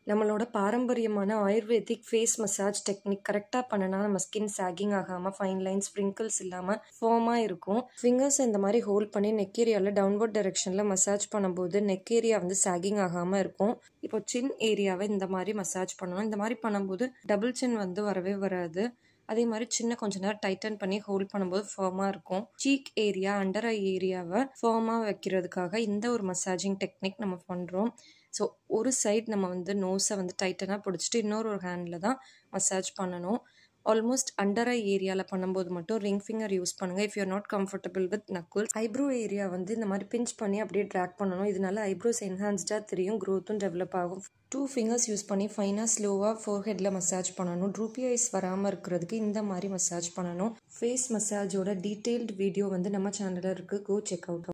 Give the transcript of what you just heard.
நம்மளோட பாரம்பரியமான ayurvedic face massage technique கரெக்டாக பண்ணினா நம்ம ஸ்கின் சாகிங் ஆகாமல் ஃபைன் லைன்ஸ் ஸ்ப்ரிங்கிள்ஸ் இல்லாமல் ஃபோமாக இருக்கும் ஃபிங்கர்ஸ் இந்த மாதிரி ஹோல்ட் பண்ணி நெக் ஏரியாவில் டவுன்வர்ட் டைரெக்ஷனில் மசாஜ் பண்ணும்போது நெக் ஏரியா வந்து சாகிங் ஆகாமல் இருக்கும் இப்போ சின் ஏரியாவை இந்த மாதிரி மசாஜ் பண்ணணும் இந்த மாதிரி பண்ணும்போது டபுள் சின் வந்து வரவே வராது அதே மாதிரி சின்ன கொஞ்ச நேரம் டைட்டன் பண்ணி ஹோல்ட் பண்ணும்போது ஃபர்மாக இருக்கும் சீக் ஏரியா அண்டர் ஐ ஏரியாவை ஃபர்மாக வைக்கிறதுக்காக இந்த ஒரு மசாஜிங் டெக்னிக் நம்ம பண்ணுறோம் ஸோ ஒரு சைடு நம்ம வந்து நோஸை வந்து டைட்டனாக பிடிச்சிட்டு இன்னொரு ஒரு ஹேண்டில் தான் மசாஜ் பண்ணணும் ஆல்மோஸ்ட் அண்டர் ஐ ஏரியாவில் பண்ணும்போது மட்டும் ரிங் ஃபிங்கர் யூஸ் பண்ணுங்கள் if you're not comfortable with knuckle eyebrow area வந்து இந்த மாதிரி பிஞ்ச் பண்ணி அப்படியே ட்ராக் பண்ணணும் இதனால ஐப்ரோஸ் என்ஹான்ஸ்டாக தெரியும் க்ரோத்தும் டெவலப் ஆகும் டூ ஃபிங்கர்ஸ் யூஸ் பண்ணி ஃபைனாக ஸ்லோவாக ஃபோர் ஹெட்டில் மசாஜ் பண்ணணும் ட்ரூப்பி ஐஸ் வராமல் இருக்கிறதுக்கு இந்த மாதிரி மசாஜ் பண்ணணும் ஃபேஸ் மசாஜோட டீட்டெயில்டு வீடியோ வந்து நம்ம சேனலில் இருக்குது கோ செக் அவுட்